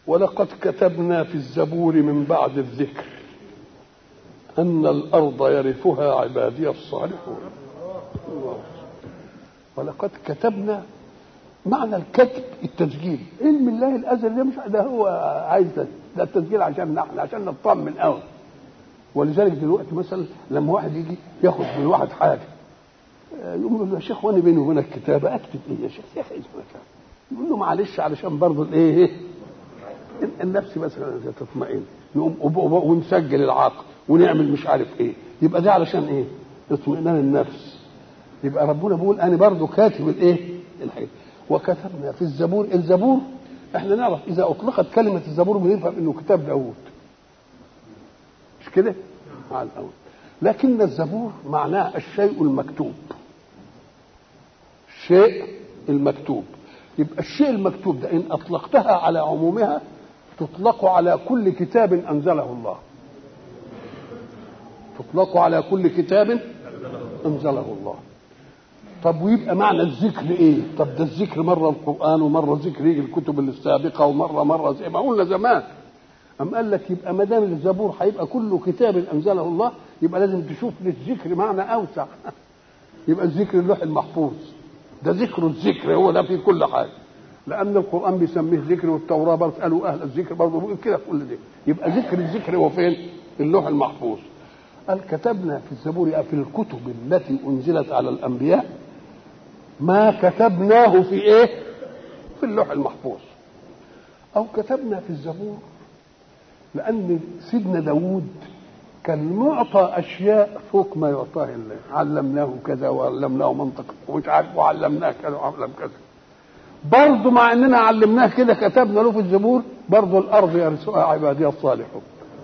ولقد كتبنا في الزبور من بعد الذكر أن الأرض يرثها عبادي الصالحون الله. ولقد كتبنا معنى الكتب التسجيل علم الله الازل ده مش ده هو عايز ده, ده التسجيل عشان نحن عشان نطمن قوي ولذلك دلوقتي مثلا لما واحد يجي ياخد من واحد حاجه يقول له يا شيخ وانا بيني وبينك كتابه اكتب ايه يا شيخ يا اخي اسمك يقول له معلش علشان برضه الايه النفس مثلا تطمئن نقوم ونسجل العقد ونعمل مش عارف ايه يبقى ده علشان ايه؟ اطمئنان النفس يبقى ربنا بيقول انا برضه كاتب الايه؟ الحاجة وكتبنا في الزبور الزبور احنا نعرف اذا اطلقت كلمه الزبور بنفهم انه كتاب داوود مش كده؟ مع الاول لكن الزبور معناه الشيء المكتوب الشيء المكتوب يبقى الشيء المكتوب ده ان اطلقتها على عمومها تطلق على كل كتاب انزله الله تطلق على كل كتاب انزله الله طب ويبقى معنى الذكر ايه طب ده الذكر مره القران ومره ذكر الكتب السابقه ومره مره زي ما قلنا زمان أم قال لك يبقى ما دام الزبور هيبقى كله كتاب انزله الله يبقى لازم تشوف للذكر معنى اوسع يبقى الذكر اللوح المحفوظ ده ذكر الذكر هو ده في كل حاجه لان القران بيسميه ذكر والتوراه برضه قالوا اهل الذكر برضه بيقول كده في كل ده يبقى ذكر الذكر هو فين؟ اللوح المحفوظ قال كتبنا في الزبور في الكتب التي انزلت على الانبياء ما كتبناه في ايه؟ في اللوح المحفوظ او كتبنا في الزبور لان سيدنا داوود كان معطى اشياء فوق ما يعطاه الله علمناه كذا وعلمناه منطق ومش عارف وعلمناه كذا وعلم كذا برضه مع اننا علمناه كده كتبنا له في الزبور برضه الارض يرثها عبادي الصالحون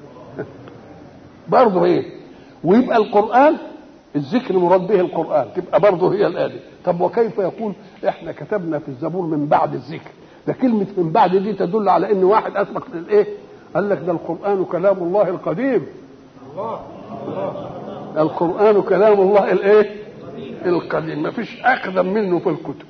برضه ايه ويبقى القران الذكر مراد به القران تبقى برضه هي الايه طب وكيف يقول احنا كتبنا في الزبور من بعد الذكر ده كلمه من بعد دي تدل على ان واحد اسبق للايه قال لك ده القران كلام الله القديم الله القران كلام الله الايه القديم ما فيش اقدم منه في الكتب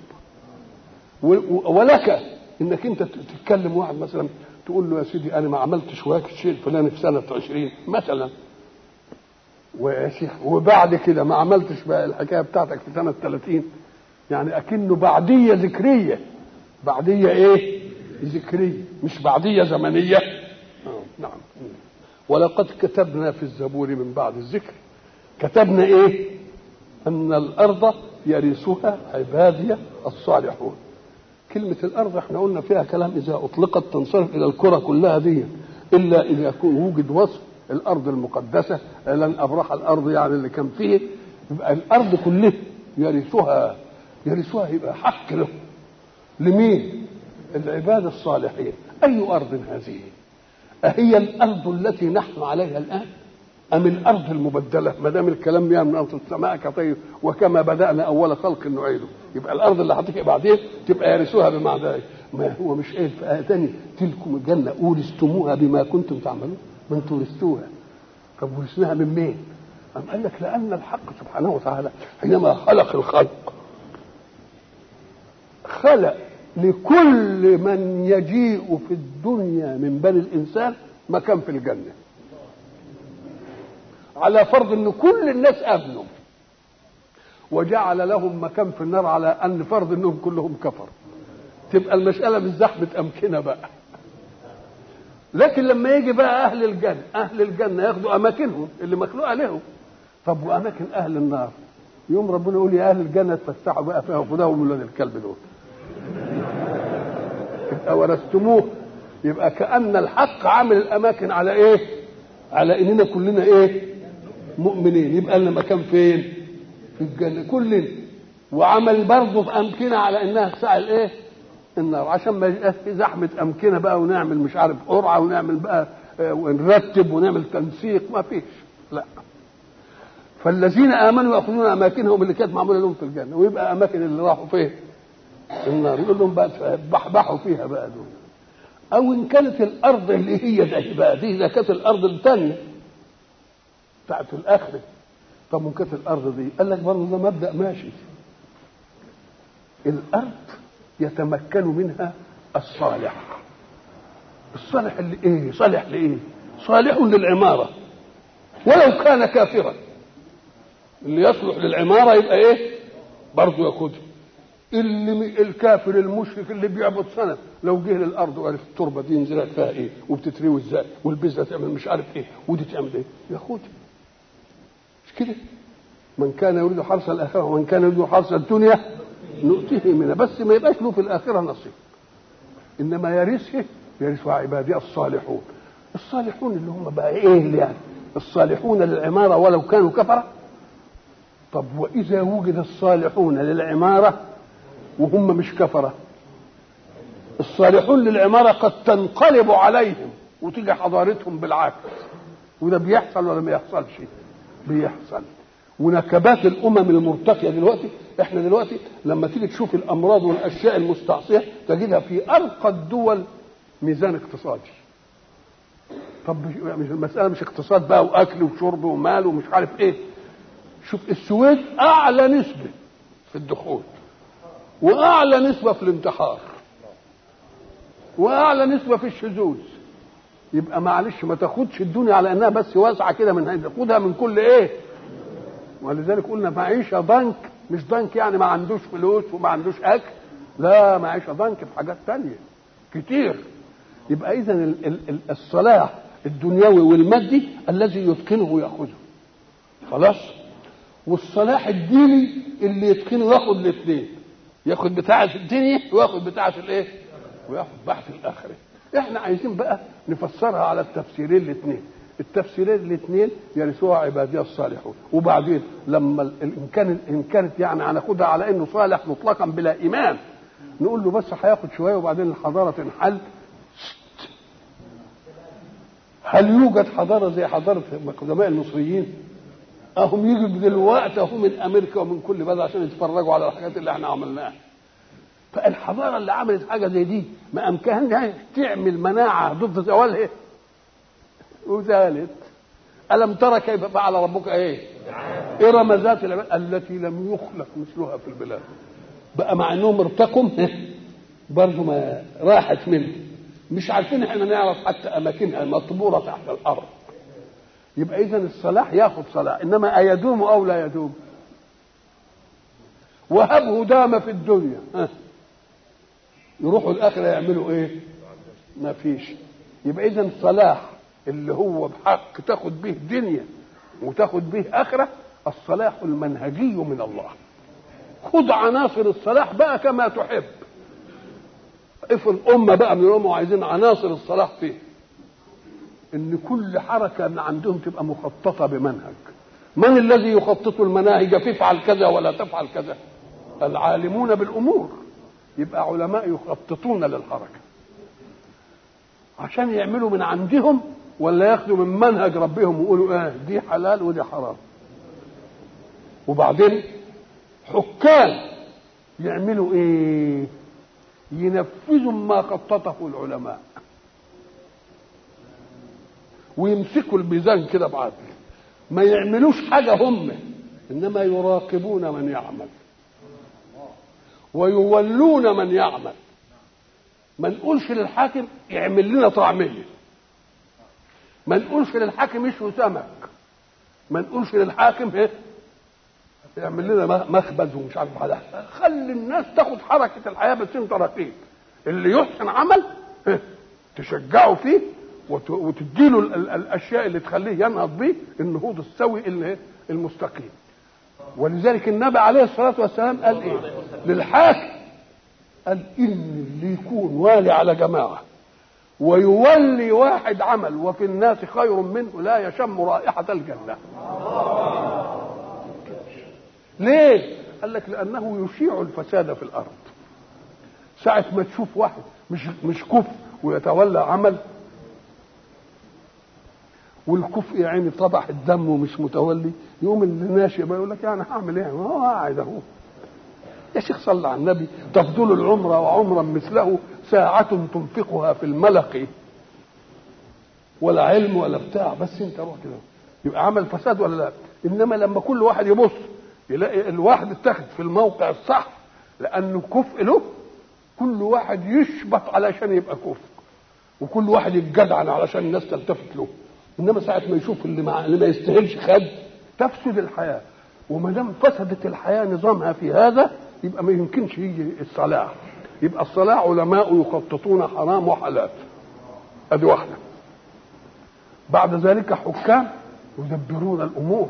ولك انك انت تتكلم واحد مثلا تقول له يا سيدي انا ما عملتش واك الشيء الفلاني في سنه 20 مثلا ويا شيخ وبعد كده ما عملتش بقى الحكايه بتاعتك في سنه 30 يعني اكنه بعديه ذكريه بعديه ايه؟ ذكريه مش بعديه زمنيه آه نعم ولقد كتبنا في الزبور من بعد الذكر كتبنا ايه؟ ان الارض يرثها عبادي الصالحون كلمة الأرض احنا قلنا فيها كلام إذا أطلقت تنصرف إلى الكرة كلها دي إلا إذا يكون وجد وصف الأرض المقدسة لن أبرح الأرض يعني اللي كان فيه يبقى الأرض كلها يرثها يرثها يبقى حق له لمين؟ العباد الصالحين أي أرض هذه؟ أهي الأرض التي نحن عليها الآن؟ أم الأرض المبدلة ما دام الكلام يعني من أرض السماء كطير وكما بدأنا أول خلق نعيده يبقى الأرض اللي هتيجي بعدين تبقى يرثوها بمعنى ذلك ما هو مش إيه في آية تانية تلكم الجنة أورثتموها بما كنتم تعملون ما أنتم ورثتوها طب ورثناها من مين؟ أم قال لك لأن الحق سبحانه وتعالى حينما خلق الخلق خلق لكل من يجيء في الدنيا من بني الإنسان مكان في الجنة على فرض ان كل الناس امنوا وجعل لهم مكان في النار على ان فرض انهم كلهم كفروا تبقى المساله مش زحمه امكنه بقى لكن لما يجي بقى اهل الجنه اهل الجنه ياخدوا اماكنهم اللي مخلوقه لهم طب واماكن اهل النار يوم ربنا يقول يا اهل الجنه اتفسحوا بقى فيها وخدوهم من ولاد الكلب دول يبقى ورثتموه يبقى كان الحق عامل الاماكن على ايه على اننا كلنا ايه مؤمنين يبقى لنا مكان فين في الجنه كلنا وعمل برضه في امكنه على انها تساعد ايه النار عشان ما يبقاش في زحمه امكنه بقى ونعمل مش عارف قرعه ونعمل بقى ونرتب ونعمل تنسيق ما فيش لا فالذين امنوا ياخذون اماكنهم اللي كانت معموله لهم في الجنه ويبقى اماكن اللي راحوا فين النار يقول لهم بقى بحبحوا فيها بقى دول او ان كانت الارض اللي هي ده بقى دي اذا كانت الارض الثانيه بتاعت الاخره طب من كانت الارض دي قال لك برضه ده مبدا ماشي الارض يتمكن منها الصالح الصالح اللي ايه صالح لايه صالح للعماره ولو كان كافرا اللي يصلح للعماره يبقى ايه برضه ياخدها اللي الكافر المشرك اللي بيعبد سنه لو جه للارض وعرف التربه دي نزلت فيها ايه وبتتروي ازاي والبذره تعمل مش عارف ايه ودي تعمل ايه ياخدها مش كده من كان يريد حرث الاخره ومن كان يريد حرث الدنيا نؤتيه منها بس ما يبقاش له في الاخره نصيب انما يرثه يرثها عبادي الصالحون الصالحون اللي هم بقى ايه اللي يعني الصالحون للعماره ولو كانوا كفره طب واذا وجد الصالحون للعماره وهم مش كفره الصالحون للعماره قد تنقلب عليهم وتيجي حضارتهم بالعكس وده بيحصل ولا ما يحصلش بيحصل ونكبات الامم المرتقيه دلوقتي احنا دلوقتي لما تيجي تشوف الامراض والاشياء المستعصيه تجدها في ارقى الدول ميزان اقتصادي طب مش المساله مش اقتصاد بقى واكل وشرب ومال ومش عارف ايه شوف السويد اعلى نسبه في الدخول واعلى نسبه في الانتحار واعلى نسبه في الشذوذ يبقى معلش ما تاخدش الدنيا على انها بس واسعه كده من هنا خدها من كل ايه ولذلك قلنا معيشه ضنك مش ضنك يعني ما عندوش فلوس وما عندوش اكل لا معيشه ضنك في حاجات تانية كتير يبقى اذا الصلاح الدنيوي والمادي الذي يتقنه ياخذه خلاص والصلاح الديني اللي يتقنه ياخد الاثنين ياخد بتاعه الدنيا وياخد بتاعه الايه وياخد بحث الاخره احنا عايزين بقى نفسرها على التفسيرين الاثنين التفسيرين الاثنين يرثوها عباديه الصالحون وبعدين لما ان كان ان كانت يعني هناخدها على انه صالح مطلقا بلا ايمان نقول له بس هياخد شويه وبعدين الحضاره تنحل هل يوجد حضاره زي حضاره قدماء المصريين؟ اهم يجوا دلوقتي اهو من امريكا ومن كل بلد عشان يتفرجوا على الحاجات اللي احنا عملناها. فالحضاره اللي عملت حاجه زي دي ما امكانها تعمل مناعه ضد زوالها وزالت الم ترى كيف فعل ربك ايه؟ ارم ذات التي لم يخلق مثلها في البلاد. بقى مع انهم ارتقوا برضه ما راحت منه مش عارفين احنا نعرف حتى اماكنها مطبوره تحت الارض يبقى اذا الصلاح ياخذ صلاح انما ايدوم او لا يدوم وهبه دام في الدنيا ها. يروحوا الاخره يعملوا ايه ما فيش يبقى اذا الصلاح اللي هو بحق تاخد به دنيا وتاخد به اخره الصلاح المنهجي من الله خذ عناصر الصلاح بقى كما تحب افرض امه بقى من الامه وعايزين عناصر الصلاح فيه ان كل حركه من عندهم تبقى مخططه بمنهج من الذي يخطط المناهج تفعل كذا ولا تفعل كذا العالمون بالامور يبقى علماء يخططون للحركه عشان يعملوا من عندهم ولا ياخدوا من منهج ربهم ويقولوا اه دي حلال ودي حرام وبعدين حكام يعملوا ايه ينفذوا ما خططه العلماء ويمسكوا الميزان كده بعدل ما يعملوش حاجه هم انما يراقبون من يعمل ويولون من يعمل ما نقولش للحاكم يعمل لنا طعميه ما نقولش للحاكم يشوي سمك ما نقولش للحاكم ايه يعمل لنا مخبز ومش عارف حاجه خلي الناس تاخد حركه الحياه بس انت رقيب اللي يحسن عمل تشجعه فيه وتديله الاشياء اللي تخليه ينهض به النهوض السوي المستقيم ولذلك النبي عليه الصلاه والسلام قال ايه للحاكم قال ان اللي يكون والي على جماعه ويولي واحد عمل وفي الناس خير منه لا يشم رائحه الجنه ليه قال لك لانه يشيع الفساد في الارض ساعة ما تشوف واحد مش مش كفء ويتولى عمل والكفء يا عيني طبح الدم ومش متولي يقوم اللي ناشئ بقى يقول لك يعني هعمل ايه؟ ما هو قاعد اهو يا شيخ صلى على النبي تفضل العمر وعمرا مثله ساعة تنفقها في الملق ولا علم ولا بتاع بس انت روح كده يبقى عمل فساد ولا لا؟ انما لما كل واحد يبص يلاقي الواحد اتخذ في الموقع الصح لانه كفء له كل واحد يشبط علشان يبقى كفء وكل واحد يتجدعن علشان الناس تلتفت له انما ساعه ما يشوف اللي ما, اللي ما يستاهلش خد تفسد الحياه وما دام فسدت الحياه نظامها في هذا يبقى ما يمكنش يجي الصلاح يبقى الصلاح علماء يخططون حرام وحلال ادي واحده بعد ذلك حكام يدبرون الامور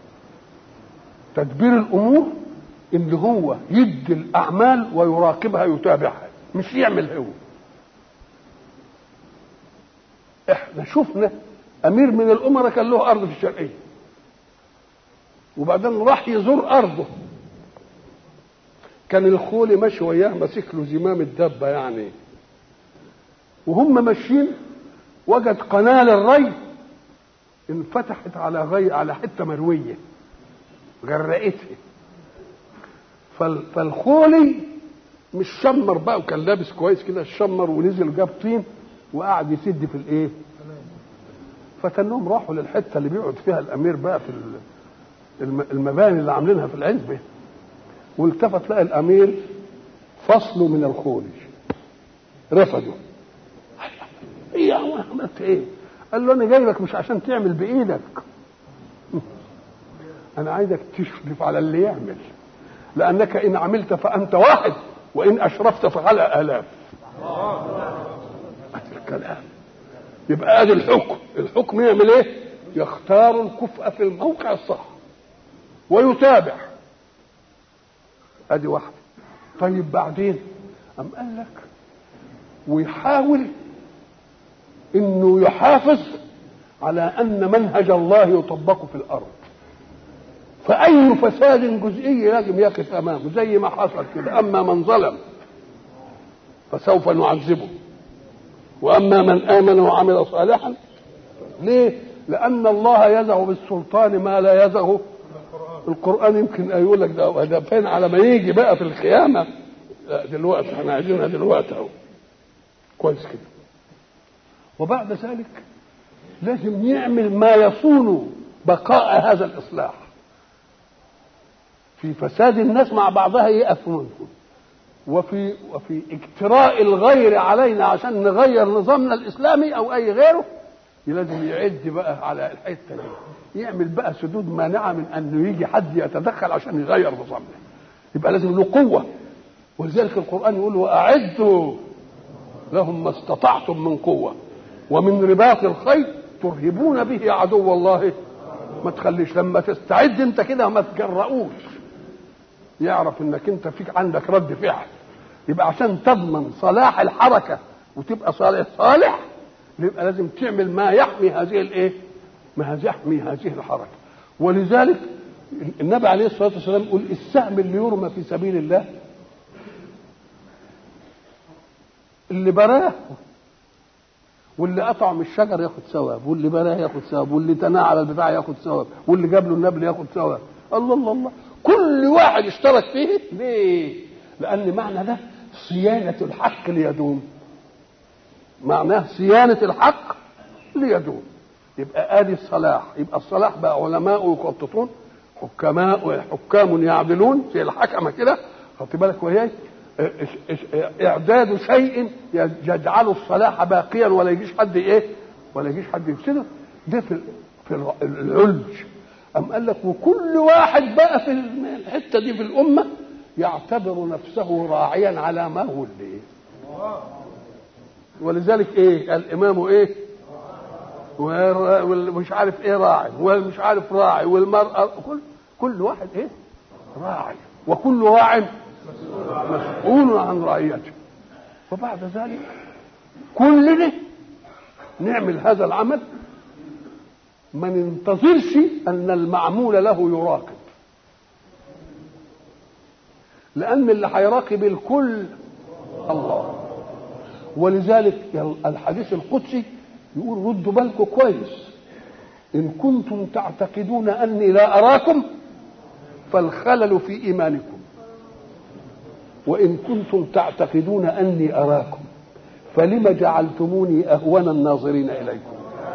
تدبير الامور ان هو يدي الاعمال ويراقبها يتابعها مش يعمل هو احنا شفنا امير من الامراء كان له ارض في الشرقيه وبعدين راح يزور ارضه كان الخولي ماشي وياه ماسك له زمام الدبه يعني وهم ماشيين وجد قناه للري انفتحت على غي على حته مرويه غرقتها فال... فالخولي مش شمر بقى وكان لابس كويس كده شمر ونزل جاب طين وقعد يسد في الايه فتنهم راحوا للحته اللي بيقعد فيها الامير بقى في المباني اللي عاملينها في العزبه والتفت لقى الامير فصله من الخولي رفضه ايه يا عملت ايه قال له انا جاي لك مش عشان تعمل بايدك انا عايزك تشرف على اللي يعمل لانك ان عملت فانت واحد وان اشرفت فعلى الاف الكلام يبقى ادي الحكم الحكم يعمل ايه يختار الكفء في الموقع الصح ويتابع ادي واحده طيب بعدين ام قال لك ويحاول انه يحافظ على ان منهج الله يطبق في الارض فاي فساد جزئي لازم يقف امامه زي ما حصل كده اما من ظلم فسوف نعذبه واما من امن وعمل صالحا ليه لان الله يزغ بالسلطان ما لا يزغ القران يمكن يقول لك ده ده فين على ما يجي بقى في القيامه لا دلوقتي احنا عايزينها دلوقتي اهو كويس كده وبعد ذلك لازم يعمل ما يصون بقاء هذا الاصلاح في فساد الناس مع بعضها يقف منهم وفي وفي اجتراء الغير علينا عشان نغير نظامنا الاسلامي او اي غيره لازم يعد بقى على الحته دي يعمل بقى سدود مانعه من انه يجي حد يتدخل عشان يغير نظامنا يبقى لازم له قوه ولذلك القران يقول واعدوا لهم ما استطعتم من قوه ومن رباط الخيل ترهبون به عدو الله ما تخليش لما تستعد انت كده ما تجرؤوش يعرف انك انت فيك عندك رد فعل يبقى عشان تضمن صلاح الحركه وتبقى صالح صالح يبقى لازم تعمل ما يحمي هذه الايه؟ ما يحمي هذه الحركه ولذلك النبي عليه الصلاه والسلام يقول السهم اللي يرمى في سبيل الله اللي براه واللي قطع من الشجر ياخد ثواب واللي براه ياخد ثواب واللي تناه على البتاع ياخد ثواب واللي جاب له النبل ياخد ثواب الله الله الله كل واحد اشترك فيه ليه؟ لأن معنى ده صيانة الحق ليدوم معناه صيانة الحق ليدوم يبقى آدي الصلاح يبقى الصلاح بقى علماء يخططون حكماء حكام يعدلون زي الحكمة كده خدت بالك وهي إعداد شيء يجعل الصلاح باقيا ولا يجيش حد إيه ولا يجيش حد يفسده ده في في العلج أم قال لك وكل واحد بقى في الحتة دي في الأمة يعتبر نفسه راعيا على ما هو اللي ولذلك ايه الامام ايه ومش عارف ايه راعي والمش عارف راعي والمرأة كل كل واحد ايه راعي وكل راع مسؤول عن رعيته وبعد ذلك كلنا نعمل هذا العمل ما ننتظرش ان المعمول له يراقب لان اللي هيراقب الكل الله ولذلك الحديث القدسي يقول ردوا بالكم كويس ان كنتم تعتقدون اني لا اراكم فالخلل في ايمانكم وان كنتم تعتقدون اني اراكم فلم جعلتموني اهون الناظرين اليكم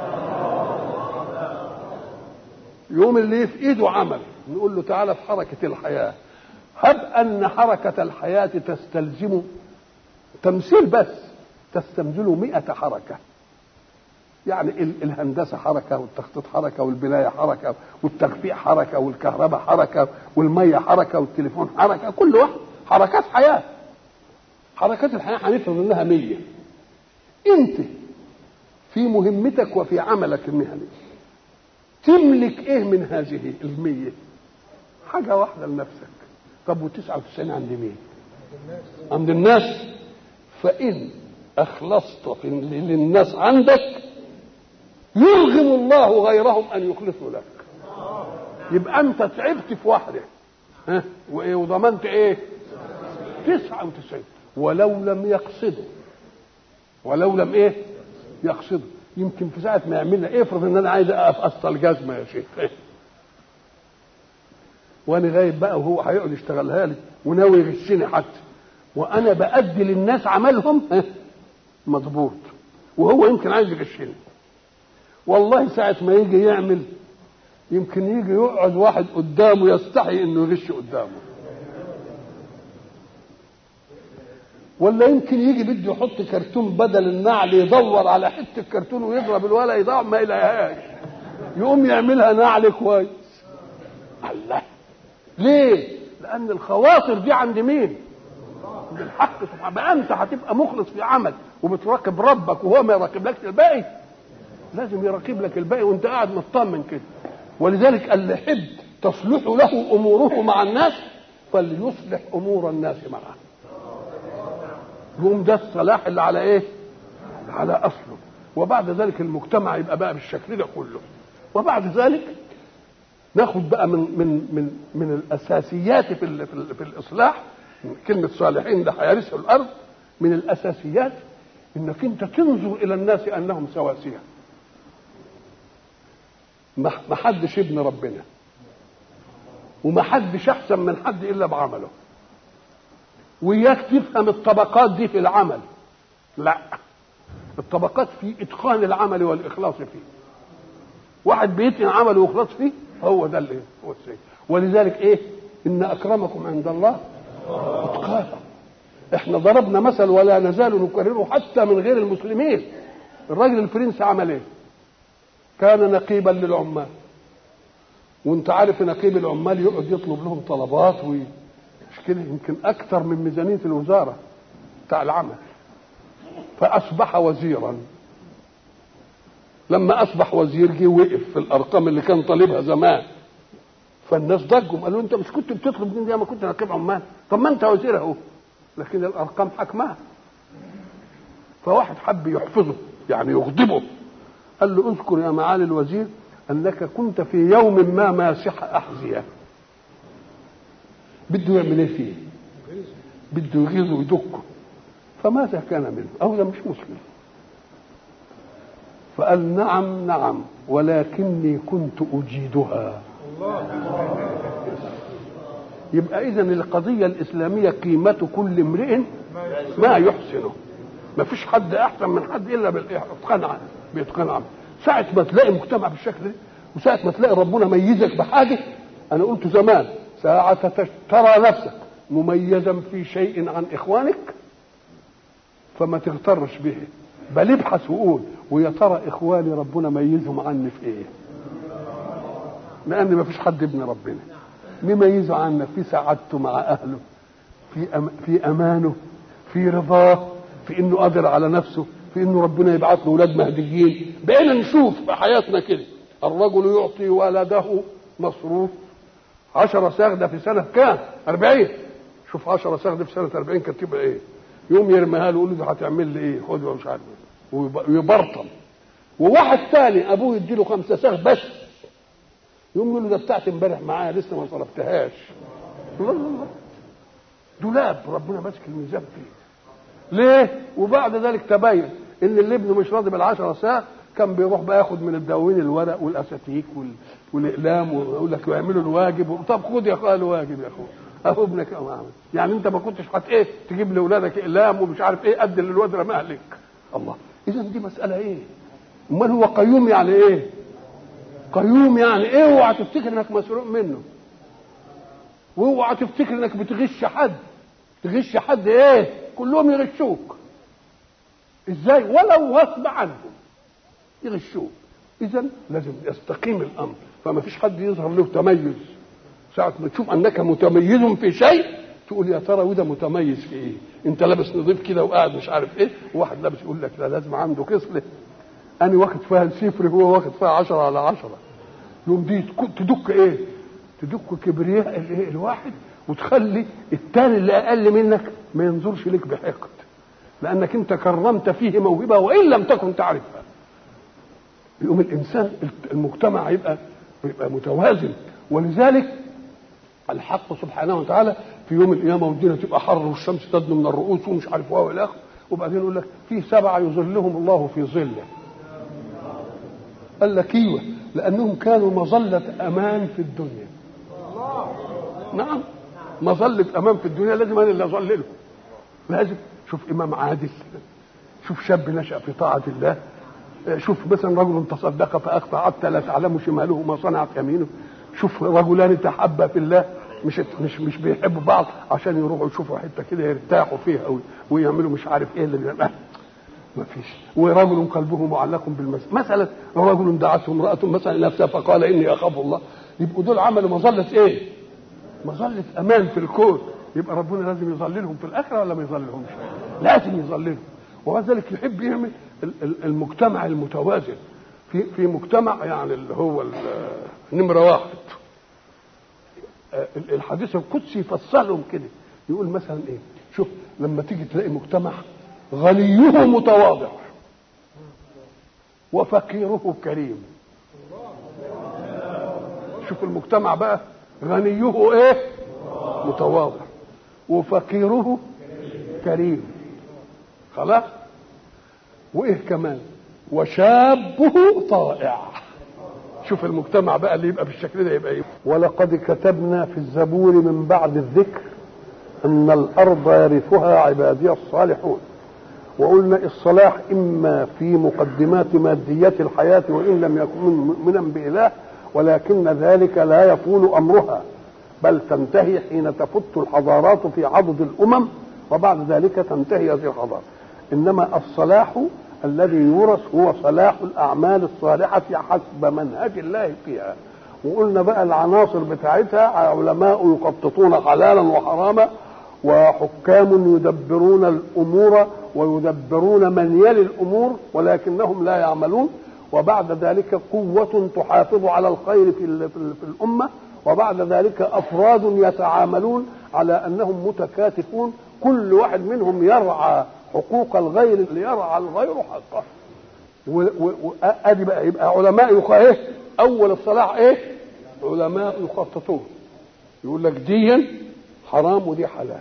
يوم اللي في ايده عمل نقول له تعالى في حركه الحياه هب ان حركه الحياه تستلزم تمثيل بس تستنزلوا مئة حركة يعني ال- الهندسة حركة والتخطيط حركة والبناية حركة والتخفيق حركة والكهرباء حركة والمية حركة والتليفون حركة كل واحد حركات حياة حركات الحياة هنفرض انها مية انت في مهمتك وفي عملك المهني تملك ايه من هذه المية حاجة واحدة لنفسك طب وتسعة وتسعين عند مين عند الناس فإن أخلصت في للناس عندك يرغم الله غيرهم أن يخلصوا لك يبقى أنت تعبت في واحدة ها وإيه وضمنت إيه تسعة وتسعين ولو لم يقصدوا ولو لم إيه يقصدوا يمكن في ساعة ما يعملنا إيه افرض إن أنا عايز أقف أسطل جزمة يا شيخ إيه؟ وانا غايب بقى وهو هيقعد يشتغلها لي وناوي يغشني حتى وانا بادي للناس عملهم ها، مضبوط وهو يمكن عايز يغشني والله ساعة ما يجي يعمل يمكن يجي يقعد واحد قدامه يستحي انه يغش قدامه ولا يمكن يجي بده يحط كرتون بدل النعل يدور على حته كرتون ويضرب الولا يضيع ما يلاقيهاش يقوم يعملها نعل كويس الله ليه؟ لأن الخواطر دي عند مين؟ عند الحق سبحانه بقى أنت هتبقى مخلص في عمل وبتراقب ربك وهو ما يراقبلكش الباقي لازم يراقب لك الباقي وأنت قاعد مطمن كده ولذلك اللي يحب تصلح له أموره مع الناس فليصلح أمور الناس معه يقوم ده الصلاح اللي على إيه؟ على أصله وبعد ذلك المجتمع يبقى بقى بالشكل ده كله وبعد ذلك ناخد بقى من من من من الاساسيات في ال في, ال في الاصلاح كلمه صالحين ده هيرثوا الارض من الاساسيات انك انت تنظر الى الناس انهم سواسيه ما ما حدش ابن ربنا وما حدش احسن من حد الا بعمله وياك تفهم الطبقات دي في العمل لا الطبقات في اتقان العمل والاخلاص فيه واحد بيتقن عمله ويخلص فيه هو ده اللي هو السيد ولذلك ايه ان اكرمكم عند الله اتقاكم احنا ضربنا مثل ولا نزال نكرره حتى من غير المسلمين الراجل الفرنسي عمل ايه كان نقيبا للعمال وانت عارف نقيب العمال يقعد يطلب لهم طلبات وي... مش كده يمكن اكثر من ميزانيه الوزاره بتاع العمل فاصبح وزيرا لما اصبح وزير جه وقف في الارقام اللي كان طالبها زمان فالناس ضجوا قالوا انت مش كنت بتطلب من زي ما كنت نقيب عمال طب ما انت وزير اهو لكن الارقام حكمها فواحد حب يحفظه يعني يغضبه قال له اذكر يا معالي الوزير انك كنت في يوم ما ماسح احذيه بده يعمل ايه فيه بده يغيظه ويدكه فماذا كان منه او ده مش مسلم فقال نعم نعم ولكني كنت أجيدها يبقى إذا القضية الإسلامية قيمة كل امرئ ما يحسنه ما فيش حد أحسن من حد إلا بالإتقان عمل بإتقان عمل ساعة ما تلاقي مجتمع بالشكل ده وساعة ما تلاقي ربنا ميزك بحاجة أنا قلت زمان ساعة ترى نفسك مميزا في شيء عن إخوانك فما تغترش به بل ابحث وقول ويا ترى اخواني ربنا ميزهم عني في ايه لان ما فيش حد ابن ربنا مميزه عنك في سعادته مع اهله في أم في امانه في رضاه في انه قادر على نفسه في انه ربنا يبعث له اولاد مهديين بقينا نشوف في حياتنا كده الرجل يعطي ولده مصروف عشرة ساغدة في سنة كام؟ أربعين شوف عشرة ساغدة في سنة أربعين كانت تبقى إيه؟ يوم يرميها له يقول له هتعمل لي إيه؟ خد مش عارف ويبرطم وواحد ثاني ابوه يديله خمسه ساغ بس يقوم يقول له ده بتاعتي امبارح معايا لسه ما صرفتهاش الله الله دولاب ربنا ماسك الميزان فيه ليه؟ وبعد ذلك تبين ان اللي ابنه مش راضي بالعشرة ساعة كان بيروح بقى ياخد من الدواوين الورق والاساتيك وال... والاقلام ويقول لك يعملوا الواجب طب خد يا اخويا الواجب يا اخويا اهو ابنك اهو عامل يعني انت ما كنتش هت ايه تجيب لاولادك اقلام ومش عارف ايه قد اللي الواد رماه لك الله اذا دي مساله ايه امال هو قيوم يعني ايه قيوم يعني ايه اوعى تفتكر انك مسروق منه واوعى تفتكر انك بتغش حد تغش حد ايه كلهم يغشوك ازاي ولو غصب عنهم يغشوه اذا لازم يستقيم الامر فما فيش حد يظهر له تميز ساعة ما تشوف انك متميز في شيء تقول يا ترى وده متميز في ايه؟ انت لابس نظيف كده وقاعد مش عارف ايه وواحد لابس يقول لك لا لازم عنده كسله انا واخد فيها صفر هو واخد فيها عشرة على عشرة يوم دي تدك ايه؟ تدك كبرياء الايه الواحد وتخلي التاني اللي اقل منك ما ينظرش لك بحقد لانك انت كرمت فيه موهبه وان لم تكن تعرفها يقوم الانسان المجتمع يبقى يبقى متوازن ولذلك الحق سبحانه وتعالى في يوم القيامه والدنيا تبقى حر والشمس تدنو من الرؤوس ومش عارف واو الى اخره وبعدين يقول لك في سبعه يظلهم الله في ظله قال لك ايوه لانهم كانوا مظله امان في الدنيا نعم مظله امان في الدنيا لازم انا اللي اظللهم لازم شوف امام عادل شوف شاب نشا في طاعه الله شوف مثلا رجل تصدق فاخفى حتى لا تعلم شماله ما صنعت يمينه شوف رجلان تحبا في الله مش مش مش بيحبوا بعض عشان يروحوا يشوفوا حته كده يرتاحوا فيها ويعملوا مش عارف ايه اللي بيعمل ما فيش ورجل قلبه معلق بالمسجد مثلا رجل دعته امراه مثلا نفسها فقال اني اخاف الله يبقوا دول عملوا مظله ايه؟ مظله امان في الكون يبقى ربنا لازم يظللهم في الاخره ولا ما يظللهمش؟ لازم يظللهم وذلك يحب يعمل المجتمع المتوازن في في مجتمع يعني اللي هو نمره واحد الحديث القدسي يفصلهم كده يقول مثلا ايه شوف لما تيجي تلاقي مجتمع غنيه متواضع وفقيره كريم شوف المجتمع بقى غنيه ايه متواضع وفقيره كريم خلاص وايه كمان وشابه طائع شوف المجتمع بقى اللي يبقى بالشكل ده يبقى ايه ولقد كتبنا في الزبور من بعد الذكر ان الارض يرثها عبادي الصالحون وقلنا الصلاح اما في مقدمات ماديات الحياه وان لم يكن مؤمنا باله ولكن ذلك لا يطول امرها بل تنتهي حين تفت الحضارات في عضد الامم وبعد ذلك تنتهي هذه الحضاره انما الصلاح الذي يورث هو صلاح الاعمال الصالحه حسب منهج الله فيها وقلنا بقى العناصر بتاعتها علماء يخططون حلالا وحراما وحكام يدبرون الامور ويدبرون من يلي الامور ولكنهم لا يعملون وبعد ذلك قوة تحافظ على الخير في, في الأمة وبعد ذلك أفراد يتعاملون على أنهم متكاتفون كل واحد منهم يرعى حقوق الغير ليرعى الغير حقه وادي بقى يبقى علماء يقى ايه اول الصلاح ايه علماء يخططون يقول لك دي حرام ودي حلال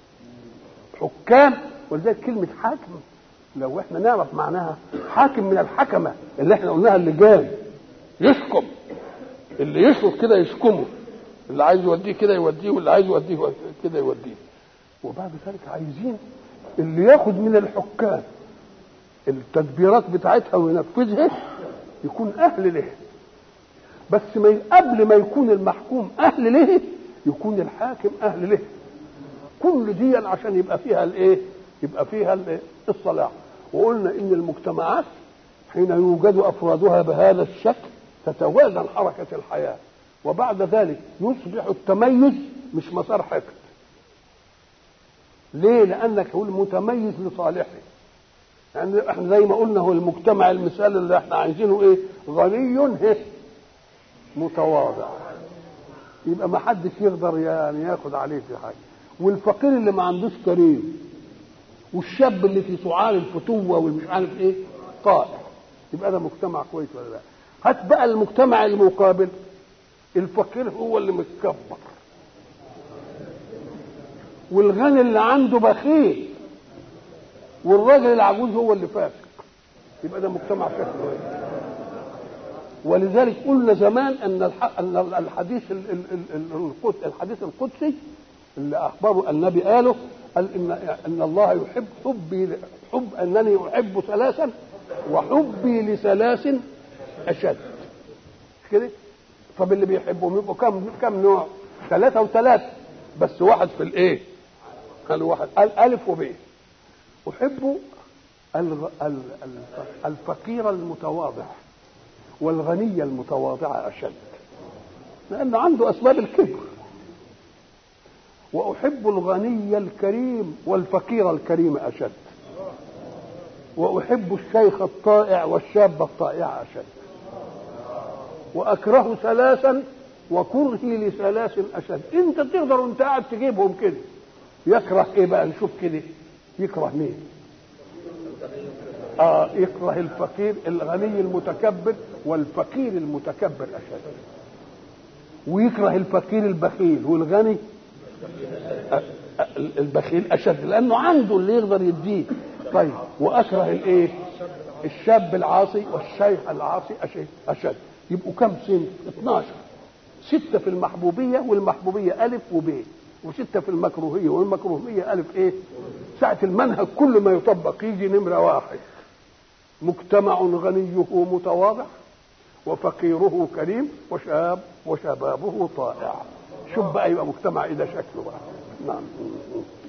حكام ولذلك كلمة حاكم لو احنا نعرف معناها حاكم من الحكمة اللي احنا قلناها اللجان يحكم اللي يشرب كده يشكمه اللي عايز يوديه كده يوديه واللي عايز يوديه كده يوديه وبعد ذلك عايزين اللي ياخد من الحكام التدبيرات بتاعتها وينفذها يكون اهل له بس ما قبل ما يكون المحكوم اهل له يكون الحاكم اهل له كل دي عشان يبقى فيها الايه يبقى فيها الصلاح وقلنا ان المجتمعات حين يوجد افرادها بهذا الشكل تتوازن حركه الحياه وبعد ذلك يصبح التميز مش مسار حقد ليه لانك هو المتميز لصالحه يعني احنا زي ما قلنا هو المجتمع المثال اللي احنا عايزينه ايه غني متواضع يبقى ما حدش يقدر يعني ياخد عليه في حاجه والفقير اللي ما عندوش كريم والشاب اللي في سعال الفتوه والمش عارف ايه طائع يبقى ده مجتمع كويس ولا لا هات بقى المجتمع المقابل الفقير هو اللي متكبر والغني اللي عنده بخيل والراجل العجوز هو اللي فاسق يبقى ده مجتمع فاسد ولذلك قلنا زمان ان ان الحديث الحديث القدسي اللي اخبره النبي قاله قال ان ان الله يحب حبي حب انني احب ثلاثا وحبي لثلاث اشد كده طب اللي بيحبهم يبقوا كم كم نوع ثلاثه وثلاثه بس واحد في الايه قال واحد قال الف وب احب الغ... ال- ال- الفقير المتواضع والغني المتواضع أشد لأنه عنده أسباب الكبر وأحب الغني الكريم والفقير الكريم أشد وأحب الشيخ الطائع والشاب الطائع أشد وأكره ثلاثا وكرهي لثلاث أشد أنت تقدر وأنت قاعد تجيبهم كده يكره إيه بقى نشوف كده يكره مين آه يكره الفقير الغني المتكبر والفقير المتكبر أشد ويكره الفقير البخيل والغني البخيل اشد لانه عنده اللي يقدر يديه طيب واكره الايه الشاب العاصي والشيخ العاصي اشد اشد يبقوا كم سن 12 ستة في المحبوبية والمحبوبية ألف وب وستة في المكروهية والمكروهية ألف إيه ساعة المنهج كل ما يطبق يجي نمرة واحد مجتمع غنيه متواضع وفقيره كريم وشاب وشبابه طائع شوف بقى يبقى مجتمع ايه ده شكله بقى نعم